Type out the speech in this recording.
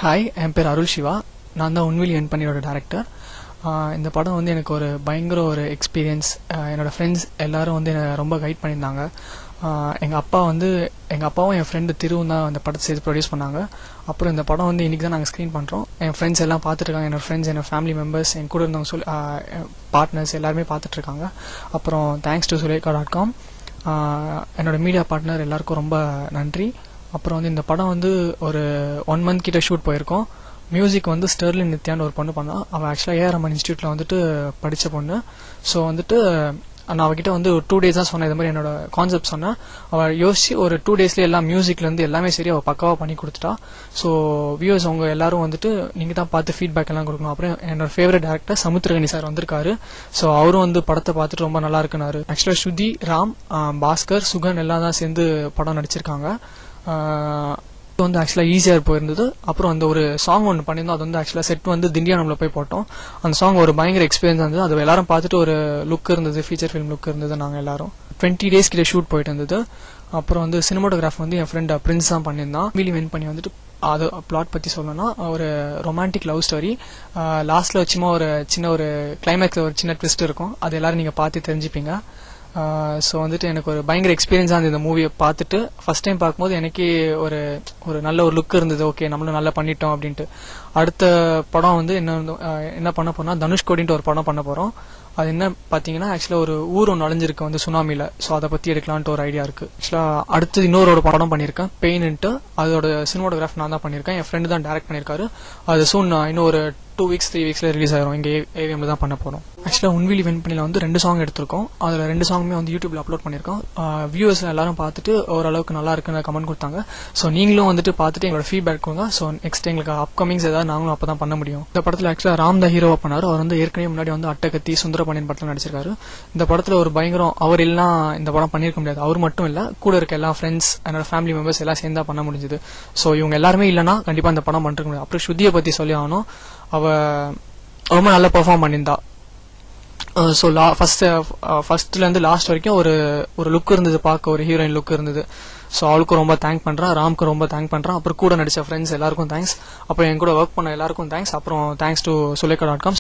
hi என் பேர் அருள் சிவா நான் தான் உண்மையில் என் பண்ணியோட டேரக்டர் இந்த படம் வந்து எனக்கு ஒரு பயங்கர ஒரு எக்ஸ்பீரியன்ஸ் என்னோட ஃப்ரெண்ட்ஸ் எல்லாரும் வந்து என்னை ரொம்ப கைட் பண்ணியிருந்தாங்க எங்கள் அப்பா வந்து எங்கள் அப்பாவும் என் ஃப்ரெண்டு திருவும் தான் அந்த படத்தை சேர்த்து ப்ரொடியூஸ் பண்ணாங்க அப்புறம் இந்த படம் வந்து இன்றைக்கி தான் நாங்கள் ஸ்க்ரீன் பண்ணுறோம் என் ஃப்ரெண்ட்ஸ் எல்லாம் பார்த்துட்ருக்காங்க என்னோட ஃப்ரெண்ட்ஸ் என்னோட ஃபேமிலி மெம்பர்ஸ் என் கூட இருந்தவங்க சொல்லி பார்ட்னர்ஸ் எல்லாருமே பார்த்துட்ருக்காங்க அப்புறம் thanks to Sulekha dot com என்னோட மீடியா பார்ட்னர் எல்லாருக்கும் ரொம்ப நன்றி அப்புறம் வந்து இந்த படம் வந்து ஒரு ஒன் மந்த் கிட்ட ஷூட் போயிருக்கோம் மியூசிக் வந்து ஸ்டெர்லின் நித்யான்னு ஒரு பொண்ணு பண்ணா அவள் ஆக்சுவலாக ஏஆர்எம்என் இன்ஸ்டியூட்டில் வந்துட்டு படித்த பொண்ணு ஸோ வந்துட்டு நான் அவகிட்ட வந்து ஒரு டூ டேஸ் தான் சொன்னேன் இது மாதிரி என்னோட கான்செப்ட் சொன்னேன் அவள் யோசிச்சு ஒரு டூ டேஸ்லேயே எல்லாம் மியூசிக்லேருந்து எல்லாமே சரி அவள் பக்காவாக பண்ணி கொடுத்துட்டா ஸோ வியூவர்ஸ் அவங்க எல்லாரும் வந்துட்டு நீங்கள் தான் பார்த்து ஃபீட்பேக் எல்லாம் கொடுக்கணும் அப்புறம் என்னோட ஃபேவரட் டேரக்டர் சமுத்திரகனி சார் வந்திருக்காரு ஸோ அவரும் வந்து படத்தை பார்த்துட்டு ரொம்ப நல்லா இருக்குனாரு ஆக்சுவலாக ஸ்ருதி ராம் பாஸ்கர் சுகன் எல்லாம் தான் சேர்ந்து படம் நடிச்சிருக்காங்க வந்து ஆக்சுவலாக ஈஸியாக போயிருந்தது அப்புறம் அந்த ஒரு சாங் ஒன்று பண்ணியிருந்தோம் அது வந்து ஆக்சுவலாக செட் வந்து திண்டியானமில் போய் போட்டோம் அந்த சாங் ஒரு பயங்கர எக்ஸ்பீரியன்ஸ் இருந்தது அது எல்லாரும் பார்த்துட்டு ஒரு லுக் இருந்தது ஃபீச்சர் ஃபிலிம் லுக் இருந்தது நாங்கள் எல்லாரும் டுவெண்ட்டி டேஸ் கிட்ட ஷூட் போயிட்டு இருந்தது அப்புறம் வந்து சினிமாட்டோகிராஃப் வந்து என் ஃப்ரெண்ட் பிரின்ஸ் தான் பண்ணியிருந்தான் வீலி வின் பண்ணி வந்துட்டு அது பிளாட் பற்றி சொல்லணும்னா ஒரு ரொமான்டிக் லவ் ஸ்டோரி லாஸ்ட்டில் சும்மா ஒரு சின்ன ஒரு கிளைமேக்ஸில் ஒரு சின்ன ட்விஸ்ட் இருக்கும் அது எல்லாரும் நீங்கள் பார்த்து தெரிஞ்சுப்பீங்க ஸோ வந்துட்டு எனக்கு ஒரு பயங்கர எக்ஸ்பீரியன்ஸாக இருந்தது இந்த மூவியை பார்த்துட்டு ஃபர்ஸ்ட் டைம் பார்க்கும்போது எனக்கே ஒரு ஒரு நல்ல ஒரு லுக் இருந்தது ஓகே நம்மளும் நல்லா பண்ணிட்டோம் அப்படின்ட்டு அடுத்த படம் வந்து என்ன என்ன பண்ண போறோம்னா தனுஷ்கோடின்ட்டு ஒரு படம் பண்ண போகிறோம் அது என்ன பார்த்தீங்கன்னா ஆக்சுவலாக ஒரு ஊர் ஒன்று அழிஞ்சிருக்கு வந்து சுனாமியில் ஸோ அதை பற்றி எடுக்கலான்ட்டு ஒரு ஐடியா இருக்குது ஆக்சுவலாக அடுத்து இன்னொரு ஒரு படம் பண்ணியிருக்கேன் பெயின்ட்டு அதோட சினிமாட்டோகிராஃப் நான் தான் பண்ணியிருக்கேன் என் ஃப்ரெண்டு தான் டேரக்ட் பண்ணியிருக்காரு அது சூன் இன்னும் ஒரு டூ வீக்ஸ் த்ரீ வீக்ஸ்ல ரிலீஸ் ஆயிரும் இங்கே ஏவிஎம்ல தான் பண்ண போறோம் ஆக்சுவலாக உன்விலி வென் பண்ணில வந்து ரெண்டு சாங் எடுத்திருக்கோம் அதில் ரெண்டு சாங்குமே வந்து யூடியூப்ல அப்லோட் பண்ணியிருக்கோம் வியூவர்ஸ் எல்லாரும் பார்த்துட்டு ஓரளவுக்கு நல்லா இருக்குன்னு கமெண்ட் கொடுத்தாங்க ஸோ நீங்களும் வந்துட்டு பார்த்துட்டு எங்களோட ஃபீட்பேக் கொடுங்க ஸோ நெக்ஸ்ட் எங்களுக்கு அப்கமிங்ஸ் ஏதாவது நாங்களும் அப்போ தான் பண்ண முடியும் இந்த படத்தில் ஆக்சுவலாக ராம் தான் ஹீரோவா பண்ணாரு அவர் வந்து ஏற்கனவே முன்னாடி வந்து அட்டகத்தி சுந்தரபாண்டியன் படத்தில் நடிச்சிருக்காரு இந்த படத்தில் ஒரு பயங்கரம் அவர் எல்லாம் இந்த படம் பண்ணியிருக்க முடியாது அவர் மட்டும் இல்லை கூட இருக்க எல்லா ஃப்ரெண்ட்ஸ் என்னோட ஃபேமிலி மெம்பர்ஸ் எல்லாம் சேர்ந்தா பண்ண முடிஞ்சது ஸோ இவங்க எல்லாருமே இல்லைனா கண்டிப்பாக இந்த படம் பண்ணிருக்க முடியாது அப்புறம் ஸ்ருதியை பற்றி சொல்லி ஆகணும் அவ ரொம்ப நல்லா பெர்ஃபார்ம் பண்ணியிருந்தா ஸோ லா ஃபர்ஸ்ட் ஃபர்ஸ்ட்லேருந்து லாஸ்ட் வரைக்கும் ஒரு ஒரு லுக் இருந்தது பார்க்க ஒரு ஹீரோயின் லுக் இருந்தது ஸோ அவளுக்கும் ரொம்ப தேங்க் பண்ணுறான் ராம்க்கு ரொம்ப தேங்க் பண்ணுறான் அப்புறம் கூட நடிச்ச ஃப்ரெண்ட்ஸ் எல்லாருக்கும் தேங்க்ஸ் அப்புறம் என் கூட ஒர்க் பண்ண எல்லாருக்கும் தேங்க்ஸ் அப்புறம் thanks to Sulekha dot com